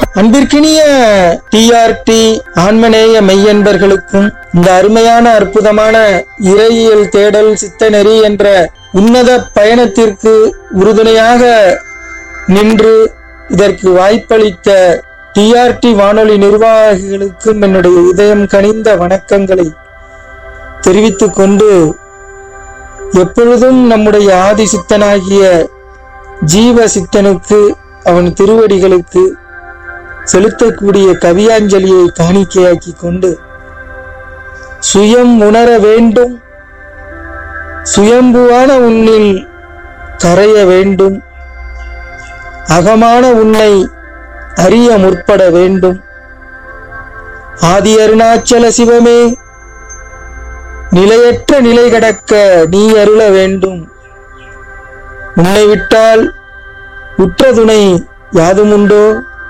அன்பிற்கினிய டிஆர்டி ஆன்மநேய மெய்யன்பர்களுக்கும் இந்த அருமையான அற்புதமான இறையியல் தேடல் சித்தநெறி என்ற உன்னத பயணத்திற்கு உறுதுணையாக நின்று இதற்கு வாய்ப்பளித்த டிஆர்டி வானொலி நிர்வாகிகளுக்கும் என்னுடைய இதயம் கனிந்த வணக்கங்களை தெரிவித்துக் கொண்டு எப்பொழுதும் நம்முடைய ஆதி சித்தனாகிய ஜீவ சித்தனுக்கு அவன் திருவடிகளுக்கு செலுத்தக்கூடிய கவியாஞ்சலியை காணிக்கையாக்கி கொண்டு சுயம் உணர வேண்டும் சுயம்புவான உன்னில் கரைய வேண்டும் அகமான உன்னை அறிய முற்பட வேண்டும் ஆதி அருணாச்சல சிவமே நிலையற்ற நிலை கடக்க நீ அருள வேண்டும் உன்னை விட்டால் உற்ற துணை யாதுமுண்டோ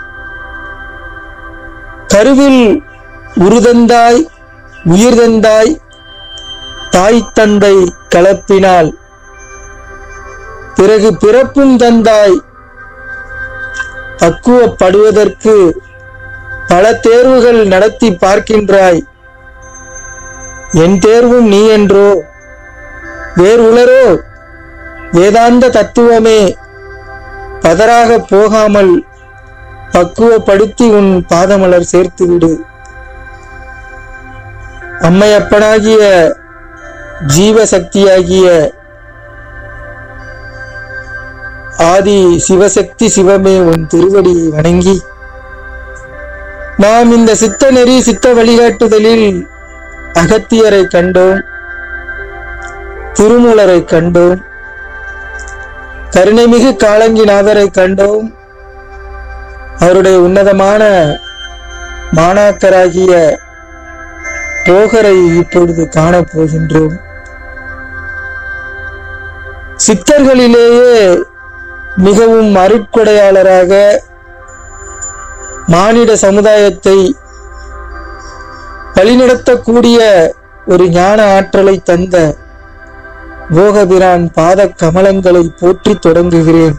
கருவில் உருதந்தாய் உயிர்தந்தாய் தாய் தந்தை கலப்பினால் பிறகு பிறப்பும் தந்தாய் பக்குவப்படுவதற்கு பல தேர்வுகள் நடத்தி பார்க்கின்றாய் என் தேர்வும் நீ என்றோ வேறு உளரோ வேதாந்த தத்துவமே பதறாக போகாமல் பக்குவப்படுத்தி உன் பாதமலர் சேர்த்து விடு அம்மையப்பனாகிய ஜீவசக்தியாகிய ஆதி சிவசக்தி சிவமே உன் திருவடியை வணங்கி நாம் இந்த சித்த நெறி சித்த வழிகாட்டுதலில் அகத்தியரை கண்டோம் திருமூலரை கண்டோம் கருணைமிகு காலங்கிநாதரை கண்டோம் அவருடைய உன்னதமான மாணாக்கராகிய போகரை இப்பொழுது காணப்போகின்றோம் சித்தர்களிலேயே மிகவும் அருட்கொடையாளராக மானிட சமுதாயத்தை வழிநடத்தக்கூடிய ஒரு ஞான ஆற்றலை தந்த போகபிரான் பாத கமலங்களை போற்றி தொடங்குகிறேன்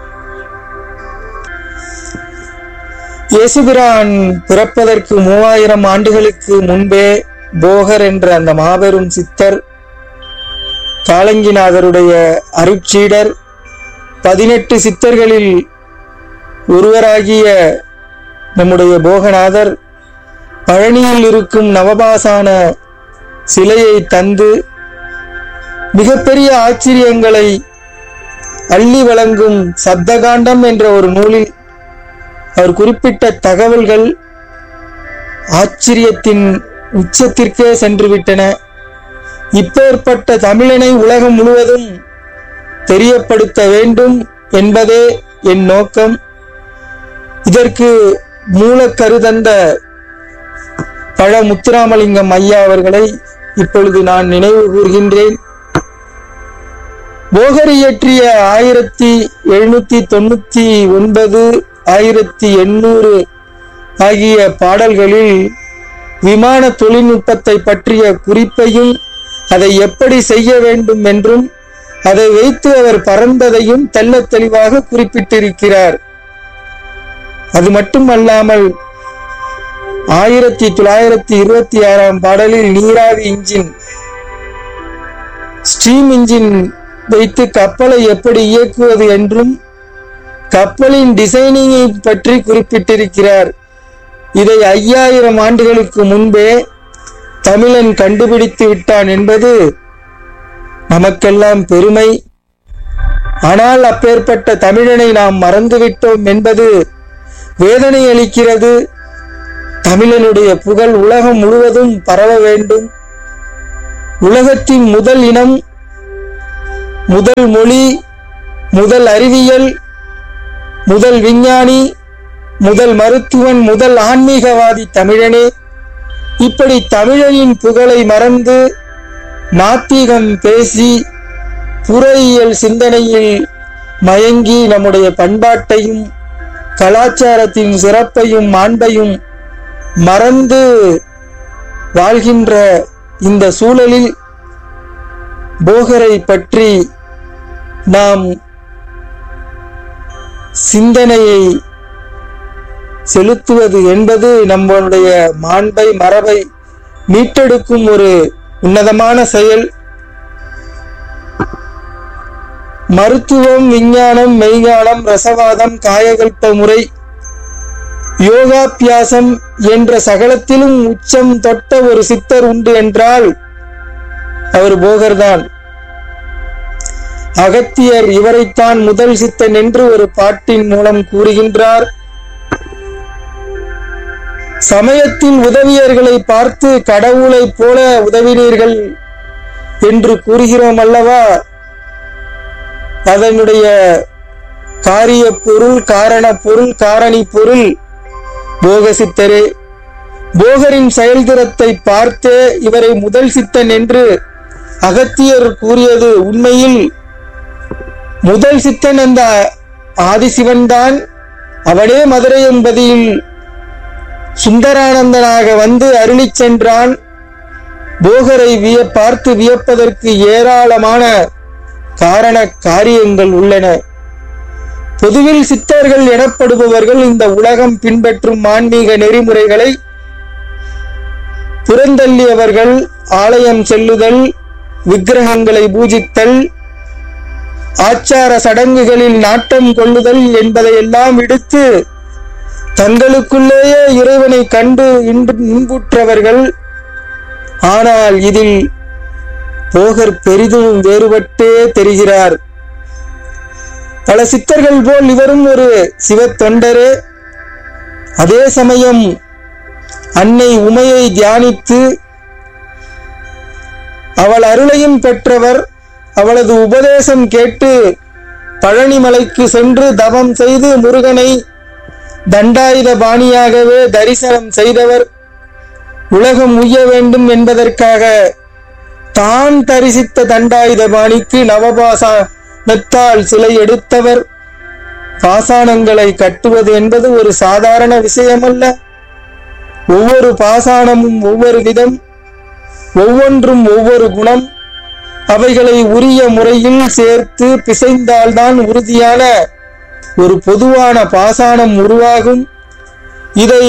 இயேசுபிரான் பிறப்பதற்கு மூவாயிரம் ஆண்டுகளுக்கு முன்பே போகர் என்ற அந்த மாபெரும் சித்தர் காலங்கிநாதருடைய அருட்சீடர் பதினெட்டு சித்தர்களில் ஒருவராகிய நம்முடைய போகநாதர் பழனியில் இருக்கும் நவபாசான சிலையை தந்து மிகப்பெரிய ஆச்சரியங்களை அள்ளி வழங்கும் சப்தகாண்டம் என்ற ஒரு நூலில் அவர் குறிப்பிட்ட தகவல்கள் ஆச்சரியத்தின் உச்சத்திற்கே சென்று விட்டன இப்பேற்பட்ட தமிழனை உலகம் முழுவதும் தெரியப்படுத்த வேண்டும் என்பதே என் நோக்கம் இதற்கு மூலக்கரு தந்த பழ முத்துராமலிங்கம் ஐயா அவர்களை இப்பொழுது நான் நினைவு கூர்கின்றேன் போகர் இயற்றிய ஆயிரத்தி எழுநூத்தி தொண்ணூத்தி ஒன்பது ஆயிரத்தி எண்ணூறு ஆகிய பாடல்களில் விமான தொழில்நுட்பத்தை பற்றிய குறிப்பையும் அதை எப்படி செய்ய வேண்டும் என்றும் அதை வைத்து அவர் பறந்ததையும் தெள்ளத் தெளிவாக குறிப்பிட்டிருக்கிறார் அது மட்டுமல்லாமல் ஆயிரத்தி தொள்ளாயிரத்தி இருபத்தி ஆறாம் பாடலில் நீராவி இன்ஜின் ஸ்டீம் இன்ஜின் வைத்து கப்பலை எப்படி இயக்குவது என்றும் கப்பலின் டிசைனிங்கை பற்றி குறிப்பிட்டிருக்கிறார் இதை ஐயாயிரம் ஆண்டுகளுக்கு முன்பே தமிழன் கண்டுபிடித்து விட்டான் என்பது நமக்கெல்லாம் பெருமை ஆனால் அப்பேற்பட்ட தமிழனை நாம் மறந்துவிட்டோம் என்பது வேதனை அளிக்கிறது தமிழனுடைய புகழ் உலகம் முழுவதும் பரவ வேண்டும் உலகத்தின் முதல் இனம் முதல் மொழி முதல் அறிவியல் முதல் விஞ்ஞானி முதல் மருத்துவன் முதல் ஆன்மீகவாதி தமிழனே இப்படி தமிழனின் புகழை மறந்து நாத்திகம் பேசி புறையியல் சிந்தனையில் மயங்கி நம்முடைய பண்பாட்டையும் கலாச்சாரத்தின் சிறப்பையும் மாண்பையும் மறந்து வாழ்கின்ற இந்த சூழலில் போகரை பற்றி நாம் சிந்தனையை செலுத்துவது என்பது நம்மளுடைய மாண்பை மரபை மீட்டெடுக்கும் ஒரு உன்னதமான செயல் மருத்துவம் விஞ்ஞானம் மெய்ஞானம் ரசவாதம் காயகல்ப முறை யோகாபியாசம் என்ற சகலத்திலும் உச்சம் தொட்ட ஒரு சித்தர் உண்டு என்றால் அவர் போகர்தான் அகத்தியர் இவரைத்தான் முதல் சித்தன் என்று ஒரு பாட்டின் மூலம் கூறுகின்றார் சமயத்தில் உதவியர்களை பார்த்து கடவுளைப் போல உதவினீர்கள் என்று கூறுகிறோம் அல்லவா அதனுடைய காரிய பொருள் காரண பொருள் காரணி பொருள் போகசித்தரே போகரின் செயல்திறத்தை பார்த்தே இவரை முதல் சித்தன் என்று அகத்தியர் கூறியது உண்மையில் முதல் சித்தன் அந்த ஆதிசிவன்தான் அவனே மதுரை என்பதில் சுந்தரானந்தனாக வந்து அருளிச் சென்றான் போகரை விய பார்த்து வியப்பதற்கு ஏராளமான காரண காரியங்கள் உள்ளன பொதுவில் சித்தர்கள் எனப்படுபவர்கள் இந்த உலகம் பின்பற்றும் ஆன்மீக நெறிமுறைகளை புறந்தள்ளியவர்கள் ஆலயம் செல்லுதல் விக்கிரகங்களை பூஜித்தல் ஆச்சார சடங்குகளில் நாட்டம் கொள்ளுதல் என்பதையெல்லாம் விடுத்து தங்களுக்குள்ளேயே இறைவனை கண்டு இன்பு- இன்புற்றவர்கள் ஆனால் இதில் போகர் பெரிதும் வேறுபட்டே தெரிகிறார் பல சித்தர்கள் போல் இவரும் ஒரு சிவத்தொண்டரே அதே சமயம் அன்னை உமையை தியானித்து அவள் அருளையும் பெற்றவர் அவளது உபதேசம் கேட்டு பழனிமலைக்கு சென்று தவம் செய்து முருகனை தண்டாயுத பாணியாகவே தரிசனம் செய்தவர் உலகம் உய்ய வேண்டும் என்பதற்காக தான் தரிசித்த தண்டாயுத பாணிக்கு நவபாசானத்தால் சிலை எடுத்தவர் பாசானங்களை கட்டுவது என்பது ஒரு சாதாரண விஷயமல்ல ஒவ்வொரு பாசானமும் ஒவ்வொரு விதம் ஒவ்வொன்றும் ஒவ்வொரு குணம் அவைகளை உரிய முறையில் சேர்த்து பிசைந்தால்தான் உறுதியான ஒரு பொதுவான பாசானம் உருவாகும் இதை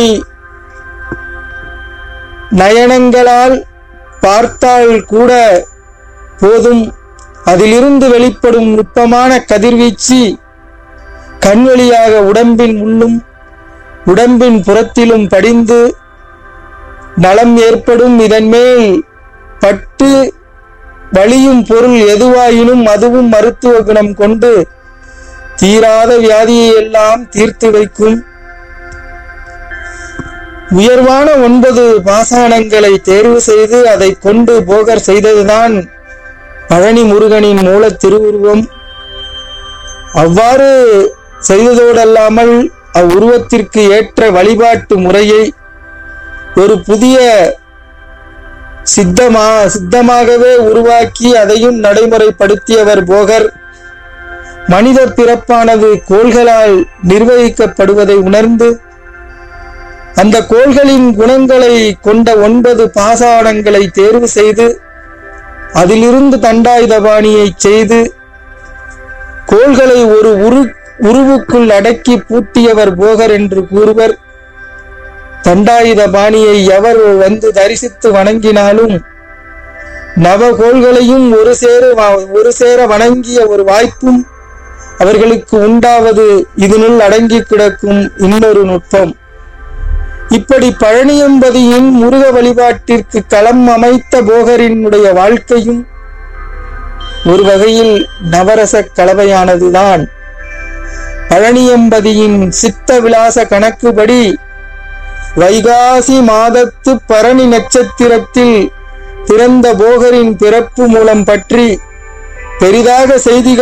நயனங்களால் பார்த்தால் கூட போதும் அதிலிருந்து வெளிப்படும் நுட்பமான கதிர்வீச்சு கண் வழியாக உடம்பின் உள்ளும் உடம்பின் புறத்திலும் படிந்து நலம் ஏற்படும் இதன் மேல் பட்டு வலியும் பொருள் எதுவாயினும் அதுவும் மருத்துவ குணம் கொண்டு தீராத வியாதியை எல்லாம் தீர்த்து வைக்கும் உயர்வான ஒன்பது பாசானங்களை தேர்வு செய்து அதை கொண்டு போகர் செய்ததுதான் பழனி முருகனின் மூல திருவுருவம் அவ்வாறு செய்ததோடல்லாமல் அவ்வுருவத்திற்கு ஏற்ற வழிபாட்டு முறையை ஒரு புதிய சித்தமா சித்தமாகவே உருவாக்கி அதையும் நடைமுறைப்படுத்தியவர் போகர் மனித பிறப்பானது கோள்களால் நிர்வகிக்கப்படுவதை உணர்ந்து அந்த கோள்களின் குணங்களை கொண்ட ஒன்பது பாசானங்களை தேர்வு செய்து அதிலிருந்து தண்டாயுதபாணியை செய்து கோள்களை ஒரு உரு உருவுக்குள் அடக்கி பூட்டியவர் போகர் என்று கூறுவர் தண்டாயுத பாணியை எவர் வந்து தரிசித்து வணங்கினாலும் நவகோள்களையும் ஒரு சேர வ- ஒரு சேர வணங்கிய ஒரு வாய்ப்பும் அவர்களுக்கு உண்டாவது இதனுள் அடங்கி கிடக்கும் இன்னொரு நுட்பம் இப்படி பழனியம்பதியின் முருக வழிபாட்டிற்கு களம் அமைத்த போகரினுடைய வாழ்க்கையும் ஒரு வகையில் நவரச கலவையானதுதான் பழனியம்பதியின் சித்த விலாச கணக்குப்படி வைகாசி மாதத்து பரணி நட்சத்திரத்தில் பிறந்த போகரின் பிறப்பு மூலம் பற்றி பெரிதாக செய்திகள்